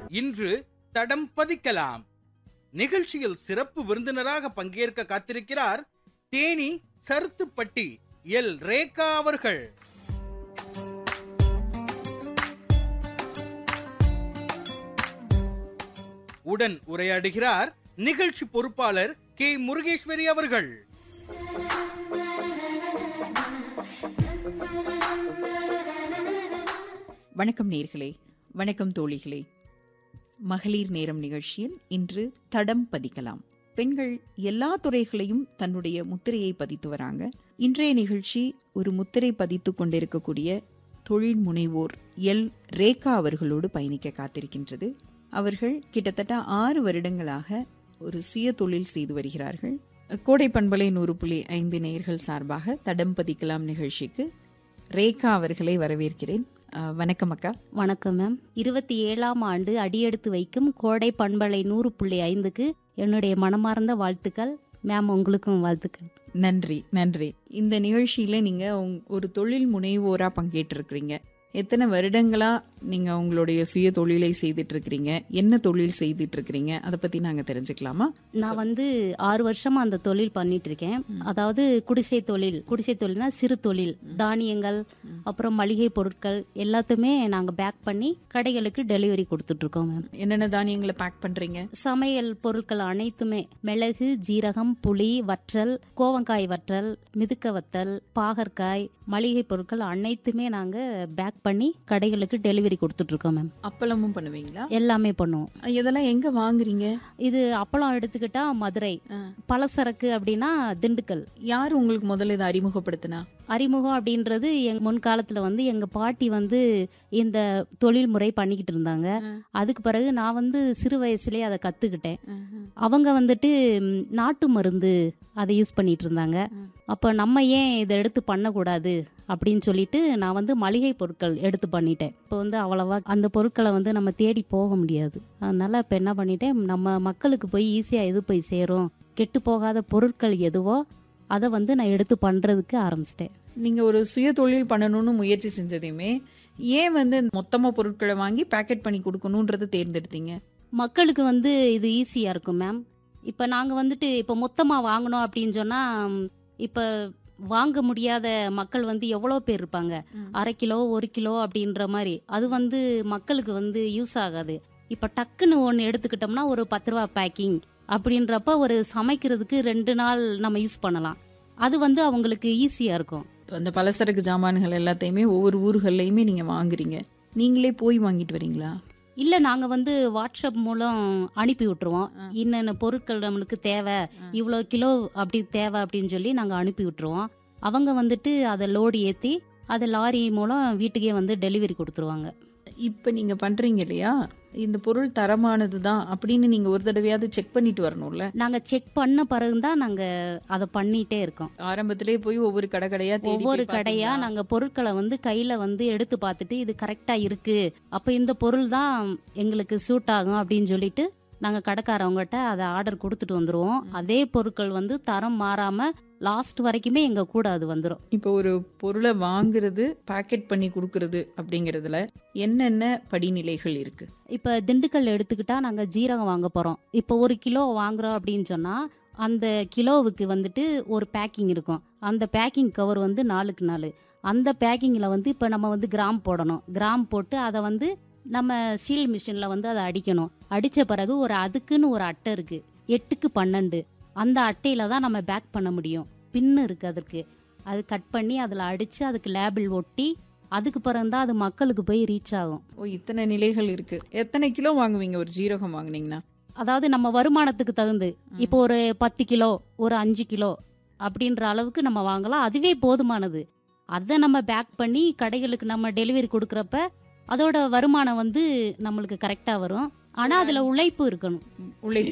இன்று தடம் பதிக்கலாம் நிகழ்ச்சியில் சிறப்பு விருந்தினராக பங்கேற்க காத்திருக்கிறார் தேனி சருத்துப்பட்டி எல் ரேகா அவர்கள் உடன் உரையாடுகிறார் நிகழ்ச்சி பொறுப்பாளர் கே முருகேஸ்வரி அவர்கள் வணக்கம் நேர்களே வணக்கம் தோழிகளே மகளிர் நேரம் நிகழ்ச்சியில் இன்று தடம் பதிக்கலாம் பெண்கள் எல்லா துறைகளையும் தன்னுடைய முத்திரையை பதித்து வராங்க இன்றைய நிகழ்ச்சி ஒரு முத்திரை பதித்து கொண்டிருக்கக்கூடிய தொழில் முனைவோர் எல் ரேகா அவர்களோடு பயணிக்க காத்திருக்கின்றது அவர்கள் கிட்டத்தட்ட ஆறு வருடங்களாக ஒரு சுய தொழில் செய்து வருகிறார்கள் கோடை பண்பலை நூறு புள்ளி ஐந்து நேயர்கள் சார்பாக தடம் பதிக்கலாம் நிகழ்ச்சிக்கு ரேகா அவர்களை வரவேற்கிறேன் அஹ், வணக்கம் அக்கா வணக்கம் மேம் இருபத்தி ஏழாம் ஆண்டு அடியெடுத்து வைக்கும் கோடை பண்பலை நூறு புள்ளி ஐந்துக்கு என்னுடைய மனமார்ந்த வாழ்த்துக்கள் மேம் உங்களுக்கும் வாழ்த்துக்கள் நன்றி நன்றி இந்த நிகழ்ச்சியில நீங்க உங்- ஒரு தொழில் முனைவோரா பங்கேற்றிருக்கிறீங்க எத்தனை வருடங்களா நீங்க உங்களுடைய சுய தொழிலை செய்துட்டு இருக்கிறீங்க என்ன தொழில் செய்துட்டு இருக்கிறீங்க அதை பத்தி நாங்க தெரிஞ்சுக்கலாமா நான் வந்து ஆறு வருஷமா அந்த தொழில் பண்ணிட்டு இருக்கேன் அதாவது குடிசை தொழில் குடிசை தொழில்னா சிறு தொழில் தானியங்கள் அப்புறம் மளிகை பொருட்கள் எல்லாத்தையுமே நாங்க பேக் பண்ணி கடைகளுக்கு டெலிவரி கொடுத்துட்டு இருக்கோம் மேம் என்னென்ன தானியங்களை பேக் பண்றீங்க சமையல் பொருட்கள் அனைத்துமே மிளகு ஜீரகம் புளி வற்றல் கோவங்காய் வற்றல் மிதுக்க வத்தல் பாகற்காய் மளிகை பொருட்கள் அனைத்துமே நாங்க பேக் பண்ணி கடைகளுக்கு டெலிவரி கொடுத்துட்டு இருக்கோம் மேம் அப்பளமும் பண்ணுவீங்களா எல்லாமே பண்ணுவோம் இதெல்லாம் எங்க வாங்குறீங்க இது அப்பளம் எடுத்துக்கிட்டா மதுரை ஆ. பலசரக்கு அப்படின்னா திண்டுக்கல் யார் உங்களுக்கு முதல்ல இதை அறிமுகப்படுத்தினா அறிமுகம் அப்படின்றது எங் முன்காலத்துல வந்து எங்க பாட்டி வந்து இந்த தொழில் முறை பண்ணிக்கிட்டு இருந்தாங்க ஆ. அதுக்கு பிறகு நான் வந்து சிறு வயசுலயே அதை கத்துக்கிட்டேன் அவங்க வந்துட்டு ம், நாட்டு மருந்து அதை யூஸ் பண்ணிட்டு இருந்தாங்க ம். அப்போ நம்ம ஏன் இதை எடுத்து பண்ணக்கூடாது அப்படின்னு சொல்லிட்டு நான் வந்து மளிகை பொருட்கள் எடுத்து பண்ணிட்டேன் இப்போ வந்து அவ்வளவா அந்த பொருட்களை வந்து நம்ம தேடி போக முடியாது அதனால இப்போ என்ன பண்ணிட்டேன் நம்ம மக்களுக்கு போய் ஈஸியாக எது போய் சேரும் கெட்டு போகாத பொருட்கள் எதுவோ அதை வந்து நான் எடுத்து பண்ணுறதுக்கு ஆரம்பிச்சிட்டேன் நீங்க ஒரு சுய தொழில் பண்ணணும்னு முயற்சி செஞ்சதையுமே ஏன் வந்து மொத்தமா பொருட்களை வாங்கி பேக்கெட் பண்ணி கொடுக்கணுன்றதை தேர்ந்தெடுத்தீங்க மக்களுக்கு வந்து இது ஈஸியாக இருக்கும் மேம் இப்போ நாங்கள் வந்துட்டு இப்போ மொத்தமாக வாங்கணும் அப்படின்னு சொன்னால் இப்போ வாங்க முடியாத மக்கள் வந்து எவ்வளோ பேர் இருப்பாங்க ம். அரை கிலோ ஒரு கிலோ அப்படின்ற மாதிரி அது வந்து மக்களுக்கு வந்து யூஸ் ஆகாது இப்போ டக்குன்னு ஒன்று எடுத்துக்கிட்டோம்னா ஒரு பத்து ரூபா பேக்கிங் அப்படின்றப்ப ஒரு சமைக்கிறதுக்கு ரெண்டு நாள் நம்ம யூஸ் பண்ணலாம் அது வந்து அவங்களுக்கு ஈஸியாக இருக்கும் அந்த பலசரக்கு ஜாமான்கள் எல்லாத்தையுமே ஒவ்வொரு ஊர்கள்லையுமே நீங்க வாங்குறீங்க நீங்களே போய் வாங்கிட்டு வரீங்களா இல்லை நாங்கள் வந்து வாட்ஸ்அப் மூலம் அனுப்பி விட்டுருவோம் ஆ. இன்னென்ன பொருட்கள் நம்மளுக்கு தேவை ஆ. இவ்வளோ கிலோ அப்படி தேவை அப்படின்னு சொல்லி நாங்கள் அனுப்பி விட்டுருவோம் அவங்க வந்துட்டு அதை லோடு ஏற்றி அதை லாரி மூலம் வீட்டுக்கே வந்து டெலிவரி கொடுத்துருவாங்க இப்ப நீங்க பண்றீங்க இல்லையா இந்த பொருள் தரமானது தான் அப்படின்னு நீங்க ஒரு தடவையாவது செக் பண்ணிட்டு வரணும்ல நாங்கள் செக் பண்ண பிறகு தான் நாங்கள் அதை பண்ணிகிட்டே இருக்கோம் ஆரம்பத்திலே போய் ஒவ்வொரு கடை கடையா தேடி ஒவ்வொரு போய் கடையா பார்த்தீங்களா? நாங்க பொருட்களை வந்து கையில வந்து எடுத்து பார்த்துட்டு இது கரெக்டா இருக்கு அப்ப இந்த பொருள் தான் எங்களுக்கு சூட் ஆகும் அப்படின்னு சொல்லிட்டு நாங்க கடைக்காரவங்ககிட்ட அதை ஆர்டர் கொடுத்துட்டு வந்துருவோம் அதே பொருட்கள் வந்து தரம் மாறாம லாஸ்ட் வரைக்குமே எங்க கூட அது வந்துடும் இப்போ ஒரு பொருளை வாங்குறது பாக்கெட் பண்ணி கொடுக்கறது அப்படிங்கறதுல என்னென்ன படிநிலைகள் இருக்கு இப்ப திண்டுக்கல் எடுத்துக்கிட்டா நாங்க ஜீரகம் வாங்க போறோம் இப்போ ஒரு கிலோ வாங்குறோம் அப்படின்னு சொன்னா அந்த கிலோவுக்கு வந்துட்டு ஒரு பேக்கிங் இருக்கும் அந்த பேக்கிங் கவர் வந்து நாலுக்கு நாலு அந்த பேக்கிங்கில் வந்து இப்போ நம்ம வந்து கிராம் போடணும் கிராம் போட்டு அதை வந்து நம்ம சீல் மிஷினில் வந்து அதை அடிக்கணும் அடித்த பிறகு ஒரு அதுக்குன்னு ஒரு அட்டை இருக்குது எட்டுக்கு பன்னெண்டு அந்த அட்டையில் தான் நம்ம பேக் பண்ண முடியும் பின்னு இருக்குது அதற்கு அது கட் பண்ணி அதில் அடித்து அதுக்கு லேபிள் ஒட்டி அதுக்கு பிறகு தான் அது மக்களுக்கு போய் ரீச் ஆகும் ஓ இத்தனை நிலைகள் இருக்கு எத்தனை கிலோ வாங்குவீங்க ஒரு ஜீரகம் வாங்குனீங்கன்னா அதாவது நம்ம வருமானத்துக்கு தகுந்து இப்போ ஒரு பத்து கிலோ ஒரு அஞ்சு கிலோ அப்படின்ற அளவுக்கு நம்ம வாங்கலாம் அதுவே போதுமானது அதை நம்ம பேக் பண்ணி கடைகளுக்கு நம்ம டெலிவரி கொடுக்குறப்ப அதோட வருமானம் வந்து நம்மளுக்கு கரெக்டாக வரும் ஆனால் அதில் உழைப்பு இருக்கணும் உழைப்பு